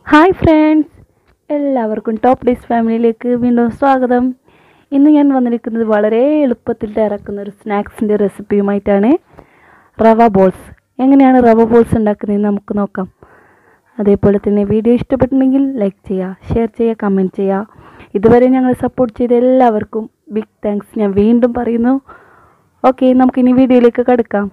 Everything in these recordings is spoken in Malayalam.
ഹായ് ഫ്രണ്ട്സ് എല്ലാവർക്കും ടോപ്പ് ഡേയ്സ് ഫാമിലിയിലേക്ക് വീണ്ടും സ്വാഗതം ഇന്ന് ഞാൻ വന്നിരിക്കുന്നത് വളരെ എളുപ്പത്തിൽ തയ്യാറാക്കുന്ന ഒരു സ്നാക്സിൻ്റെ റെസിപ്പിയുമായിട്ടാണ് റവ ബോൾസ് എങ്ങനെയാണ് റവ ബോൾസ് ഉണ്ടാക്കുന്നതെന്ന് നമുക്ക് നോക്കാം അതേപോലെ തന്നെ വീഡിയോ ഇഷ്ടപ്പെട്ടിട്ടുണ്ടെങ്കിൽ ലൈക്ക് ചെയ്യുക ഷെയർ ചെയ്യുക കമൻറ്റ് ചെയ്യുക ഇതുവരെ ഞങ്ങൾ സപ്പോർട്ട് ചെയ്ത എല്ലാവർക്കും ബിഗ് താങ്ക്സ് ഞാൻ വീണ്ടും പറയുന്നു ഓക്കെ നമുക്കിനി വീഡിയോയിലേക്ക് കടക്കാം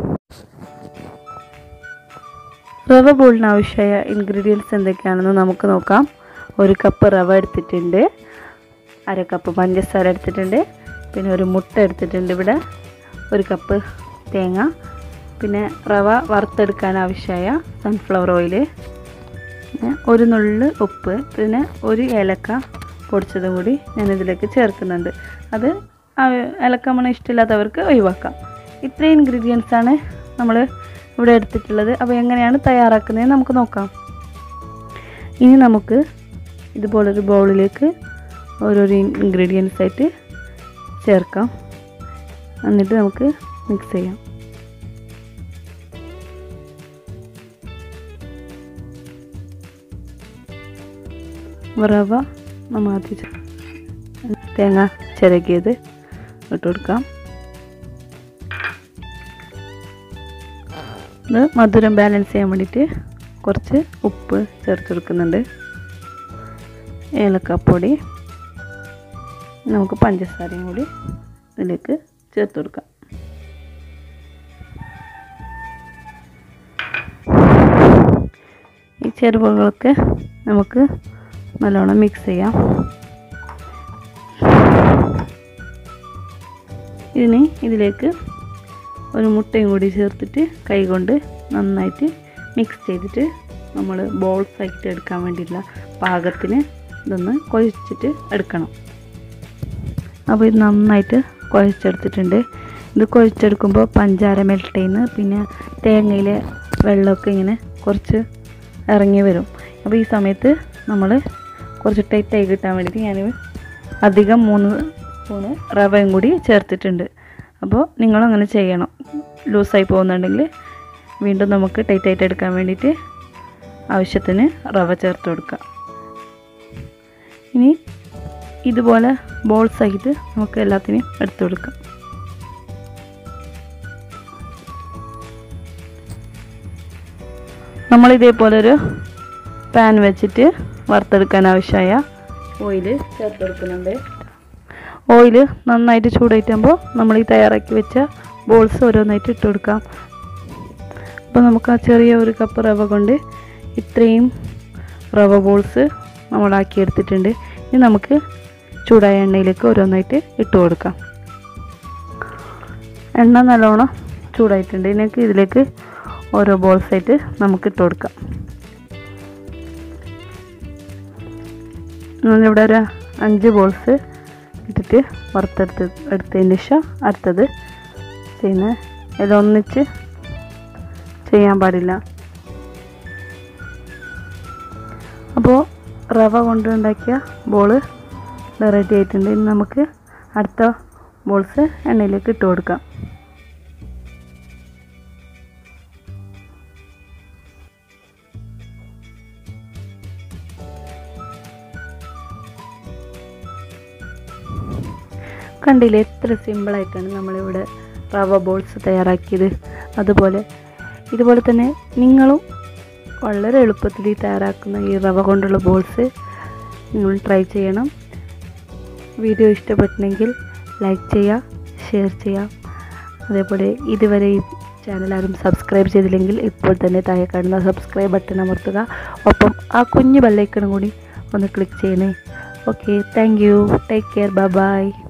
റവ ബോളിന് ആവശ്യമായ ഇൻഗ്രീഡിയൻസ് എന്തൊക്കെയാണെന്ന് നമുക്ക് നോക്കാം ഒരു കപ്പ് റവ എടുത്തിട്ടുണ്ട് അര കപ്പ് പഞ്ചസാര എടുത്തിട്ടുണ്ട് പിന്നെ ഒരു മുട്ട എടുത്തിട്ടുണ്ട് ഇവിടെ ഒരു കപ്പ് തേങ്ങ പിന്നെ റവ വറുത്തെടുക്കാൻ ആവശ്യമായ സൺഫ്ലവർ ഓയിൽ പിന്നെ ഒരു നുള്ള് ഉപ്പ് പിന്നെ ഒരു ഏലക്ക പൊടിച്ചതും കൂടി ഞാനിതിലേക്ക് ചേർക്കുന്നുണ്ട് അത് ഏലക്ക മണം ഇഷ്ടമില്ലാത്തവർക്ക് ഒഴിവാക്കാം ഇത്രയും ഇൻഗ്രീഡിയൻസ് ആണ് നമ്മൾ ഇവിടെ എടുത്തിട്ടുള്ളത് അപ്പോൾ എങ്ങനെയാണ് തയ്യാറാക്കുന്നത് നമുക്ക് നോക്കാം ഇനി നമുക്ക് ഇതുപോലൊരു ബൗളിലേക്ക് ഓരോരോ ഇൻഗ്രീഡിയൻസ് ആയിട്ട് ചേർക്കാം എന്നിട്ട് നമുക്ക് മിക്സ് ചെയ്യാം റവ നമ്മൾ ആദ്യം തേങ്ങ ചിരകിയത് ഇട്ട് കൊടുക്കാം ഇത് മധുരം ബാലൻസ് ചെയ്യാൻ വേണ്ടിയിട്ട് കുറച്ച് ഉപ്പ് ചേർത്ത് കൊടുക്കുന്നുണ്ട് ഏലക്കാപ്പൊടി നമുക്ക് പഞ്ചസാരയും കൂടി ഇതിലേക്ക് ചേർത്ത് കൊടുക്കാം ഈ ചേരുവകളൊക്കെ നമുക്ക് നല്ലോണം മിക്സ് ചെയ്യാം ഇനി ഇതിലേക്ക് ഒരു മുട്ടയും കൂടി ചേർത്തിട്ട് കൈകൊണ്ട് നന്നായിട്ട് മിക്സ് ചെയ്തിട്ട് നമ്മൾ ബോൾസ് ആക്കിയിട്ട് എടുക്കാൻ വേണ്ടിയിട്ടുള്ള പാകത്തിന് ഇതൊന്ന് കുഴച്ചിട്ട് എടുക്കണം അപ്പോൾ ഇത് നന്നായിട്ട് കുഴച്ചെടുത്തിട്ടുണ്ട് ഇത് കുഴച്ചെടുക്കുമ്പോൾ പഞ്ചാര മെൽറ്റ് ചെയ്യുന്നു പിന്നെ തേങ്ങയിലെ വെള്ളമൊക്കെ ഇങ്ങനെ കുറച്ച് ഇറങ്ങി വരും അപ്പോൾ ഈ സമയത്ത് നമ്മൾ കുറച്ച് ടൈറ്റായി കിട്ടാൻ വേണ്ടിയിട്ട് ഞാൻ അധികം മൂന്ന് സ്പൂണ് റവയും കൂടി ചേർത്തിട്ടുണ്ട് അപ്പോൾ നിങ്ങളും അങ്ങനെ ചെയ്യണം ലൂസായി പോകുന്നുണ്ടെങ്കിൽ വീണ്ടും നമുക്ക് ടൈറ്റായിട്ട് എടുക്കാൻ വേണ്ടിയിട്ട് ആവശ്യത്തിന് റവ ചേർത്ത് കൊടുക്കാം ഇനി ഇതുപോലെ ബോൾസ് ആക്കിയിട്ട് നമുക്ക് എല്ലാത്തിനെയും എടുത്തു കൊടുക്കാം നമ്മൾ ഇതേപോലെ ഒരു പാൻ വെച്ചിട്ട് വറുത്തെടുക്കാൻ ആവശ്യമായ ഓയിൽ ചേർത്ത് കൊടുക്കുന്നുണ്ട് ഓയിൽ നന്നായിട്ട് ചൂടായിട്ടാകുമ്പോൾ നമ്മൾ ഈ തയ്യാറാക്കി വെച്ച ബോൾസ് ഓരോന്നായിട്ട് ഇട്ട് കൊടുക്കാം അപ്പോൾ നമുക്ക് ആ ചെറിയ ഒരു കപ്പ് റവ കൊണ്ട് ഇത്രയും റവ ബോൾസ് നമ്മളാക്കി എടുത്തിട്ടുണ്ട് ഇനി നമുക്ക് ചൂടായ എണ്ണയിലേക്ക് ഓരോന്നായിട്ട് ഇട്ട് കൊടുക്കാം എണ്ണ നല്ലോണം ചൂടായിട്ടുണ്ട് ഇതിലേക്ക് ഇതിലേക്ക് ഓരോ ബോൾസായിട്ട് നമുക്ക് ഇട്ട് കൊടുക്കാം ഇവിടെ ഒരു അഞ്ച് ബോൾസ് ഇട്ടിട്ട് വറുത്തെടുത്ത് എടുത്തതിന് ശേഷം അടുത്തത് ചെയ്യുന്ന ഇതൊന്നിച്ച് ചെയ്യാൻ പാടില്ല അപ്പോൾ റവ കൊണ്ടുണ്ടാക്കിയ ബോള് റെഡി ആയിട്ടുണ്ട് ഇനി നമുക്ക് അടുത്ത ബോൾസ് എണ്ണയിലേക്ക് ഇട്ട് കൊടുക്കാം കണ്ടില്ലേ എത്ര സിമ്പിളായിട്ടാണ് നമ്മളിവിടെ റവ ബോൾസ് തയ്യാറാക്കിയത് അതുപോലെ ഇതുപോലെ തന്നെ നിങ്ങളും വളരെ എളുപ്പത്തിൽ തയ്യാറാക്കുന്ന ഈ റവ കൊണ്ടുള്ള ബോൾസ് നിങ്ങൾ ട്രൈ ചെയ്യണം വീഡിയോ ഇഷ്ടപ്പെട്ടിട്ടുണ്ടെങ്കിൽ ലൈക്ക് ചെയ്യുക ഷെയർ ചെയ്യുക അതേപോലെ ഇതുവരെ ഈ ചാനൽ ആരും സബ്സ്ക്രൈബ് ചെയ്തില്ലെങ്കിൽ ഇപ്പോൾ തന്നെ താഴെ കാണുന്ന സബ്സ്ക്രൈബ് ബട്ടൺ അമർത്തുക ഒപ്പം ആ കുഞ്ഞു ബെല്ലൈക്കണും കൂടി ഒന്ന് ക്ലിക്ക് ചെയ്യണേ okay thank you take care bye by